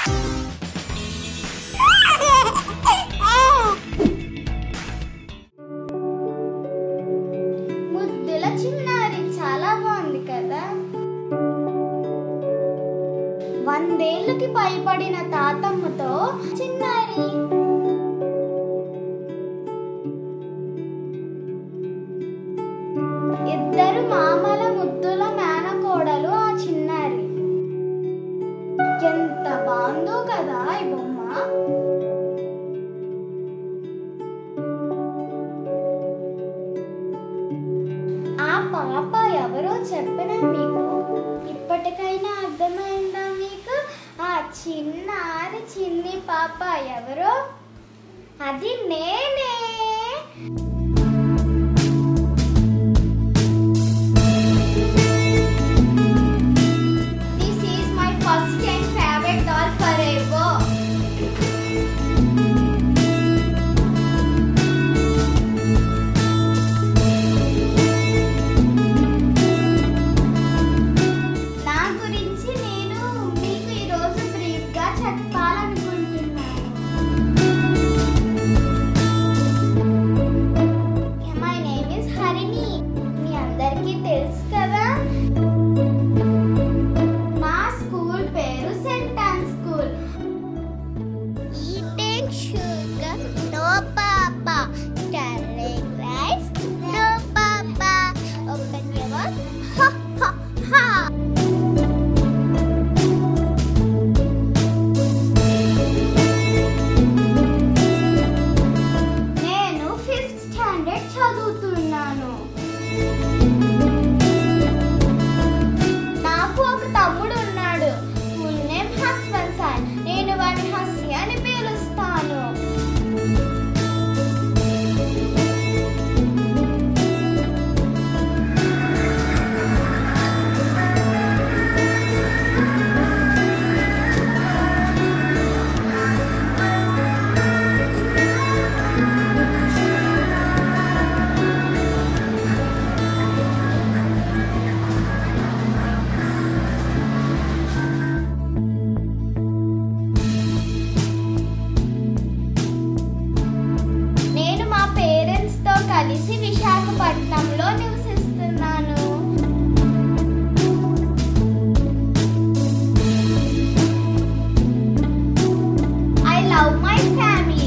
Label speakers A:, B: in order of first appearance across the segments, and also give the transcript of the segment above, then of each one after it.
A: ముద్దుల చిన్నారి చాలా బాగుంది కదా వందేళ్లకి పైబడిన తాతమ్మతో చిన్నారి ఇద్దరు మామల ముద్దుల మేనకోడలు ఆ చిన్నారి ఎంత బాగుందో కదా ఈ బొమ్మ ఆ పాప ఎవరో చెప్పనా మీకు ఇప్పటికైనా అర్థమైందా మీకు ఆ చిన్నారి చిన్ని పాప ఎవరో అది నేనే this is my first and favourite doll forever నా గురించి నేను మీకు ఈరోజు బ్రీఫ్గా చెప్పాలనుకుంటున్నాను మై నేమ్ ఇస్ హరిణి మీ అందరికీ తెలుసు కదా మా స్కూల్ పేరు saint Ann school
B: Eating sugar, no papa. Telling lies, no papa. Open your mouth, ha ha ha.
A: నేను ఫిఫ్త్ స్టాండర్డ్ చదువుతున్నాను నాకు ఒక తమ్ముడు ఉన్నాడు ఫుల్ నేమ్ హస్బెండ్ సార్ నేను వాడిని హస్సి అని పిలుస్తాను నేను మా పేరెంట్స్ తో కలిసి విశాఖపట్నంలో నివసిస్తున్నాను I love my family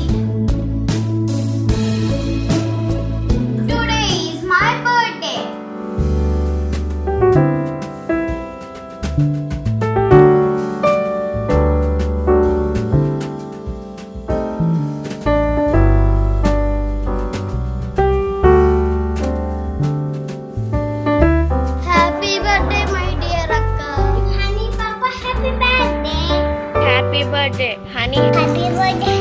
A: today is my birthday
B: Happy birthday, my dear Akka.
A: Honey పాప happy birthday
B: Happy birthday, honey.
A: Happy birthday